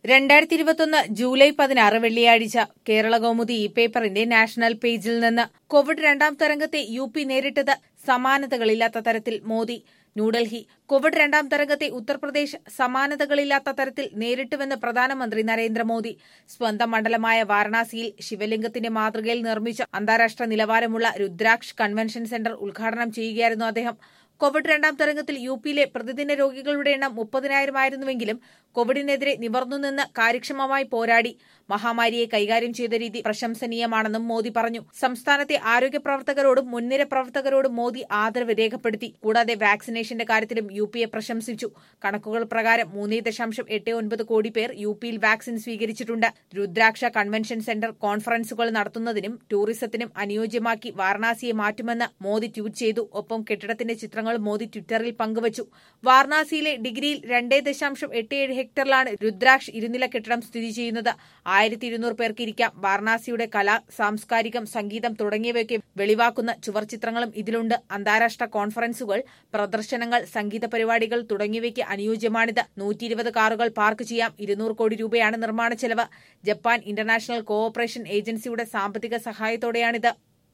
രണ്ടായിരത്തി ഇരുപത്തൊന്ന് ജൂലൈ പതിനാറ് വെള്ളിയാഴ്ച കേരള കൗമുദി ഇ പേപ്പറിന്റെ നാഷണൽ പേജിൽ നിന്ന് കോവിഡ് രണ്ടാം തരംഗത്തെ യു പി നേരിട്ടത് സമാനതകളില്ലാത്ത തരത്തിൽ മോദി ന്യൂഡൽഹി കോവിഡ് രണ്ടാം തരംഗത്തെ ഉത്തർപ്രദേശ് സമാനതകളില്ലാത്ത തരത്തിൽ നേരിട്ടുവെന്ന് പ്രധാനമന്ത്രി നരേന്ദ്രമോദി സ്വന്തം മണ്ഡലമായ വാരണാസിയിൽ ശിവലിംഗത്തിന്റെ മാതൃകയിൽ നിർമ്മിച്ച അന്താരാഷ്ട്ര നിലവാരമുള്ള രുദ്രാക്ഷ് കൺവെൻഷൻ സെന്റർ ഉദ്ഘാടനം ചെയ്യുകയായിരുന്നു അദ്ദേഹം കോവിഡ് രണ്ടാം തരംഗത്തിൽ യു പിയിലെ പ്രതിദിന രോഗികളുടെ എണ്ണം മുപ്പതിനായിരമായിരുന്നുവെങ്കിലും കോവിഡിനെതിരെ നിവർന്നുനിന്ന് കാര്യക്ഷമമായി പോരാടി മഹാമാരിയെ കൈകാര്യം ചെയ്ത രീതി പ്രശംസനീയമാണെന്നും മോദി പറഞ്ഞു സംസ്ഥാനത്തെ ആരോഗ്യ പ്രവർത്തകരോടും മുൻനിര പ്രവർത്തകരോടും മോദി ആദരവ് രേഖപ്പെടുത്തി കൂടാതെ വാക്സിനേഷന്റെ കാര്യത്തിലും യു പിയെ പ്രശംസിച്ചു കണക്കുകൾ പ്രകാരം മൂന്നേ ദശാംശം എട്ട് ഒൻപത് കോടി പേർ യു പിയിൽ വാക്സിൻ സ്വീകരിച്ചിട്ടുണ്ട് രുദ്രാക്ഷ കൺവെൻഷൻ സെന്റർ കോൺഫറൻസുകൾ നടത്തുന്നതിനും ടൂറിസത്തിനും അനുയോജ്യമാക്കി വാരണാസിയെ മാറ്റുമെന്ന് മോദി ട്വീറ്റ് ചെയ്തു ഒപ്പം കെട്ടിടത്തിന്റെ ചിത്രങ്ങൾ മോദി ട്വിറ്ററിൽ പങ്കുവച്ചു വാരണാസിയിലെ ഡിഗ്രിയിൽ രണ്ടേ ദശാംശം എട്ട് ഏഴ് ഹെക്ടറിലാണ് രുദ്രാക്ഷ് ഇരുനില കെട്ടിടം സ്ഥിതി ചെയ്യുന്നത് ആയിരത്തി ഇരുന്നൂറ് പേർക്ക് ഇരിക്കാം വാരണാസിയുടെ കല സാംസ്കാരികം സംഗീതം തുടങ്ങിയവയൊക്കെ വെളിവാക്കുന്ന ചുവർച്ചിത്രങ്ങളും ഇതിലുണ്ട് അന്താരാഷ്ട്ര കോൺഫറൻസുകൾ പ്രദർശനങ്ങൾ സംഗീത പരിപാടികൾ തുടങ്ങിയവയ്ക്ക് അനുയോജ്യമാണിത് നൂറ്റി ഇരുപത് കാറുകൾ പാർക്ക് ചെയ്യാം ഇരുന്നൂറ് കോടി രൂപയാണ് നിർമ്മാണ ചെലവ് ജപ്പാൻ ഇന്റർനാഷണൽ കോഓപ്പറേഷൻ ഏജൻസിയുടെ സാമ്പത്തിക സഹായത്തോടെയാണിത്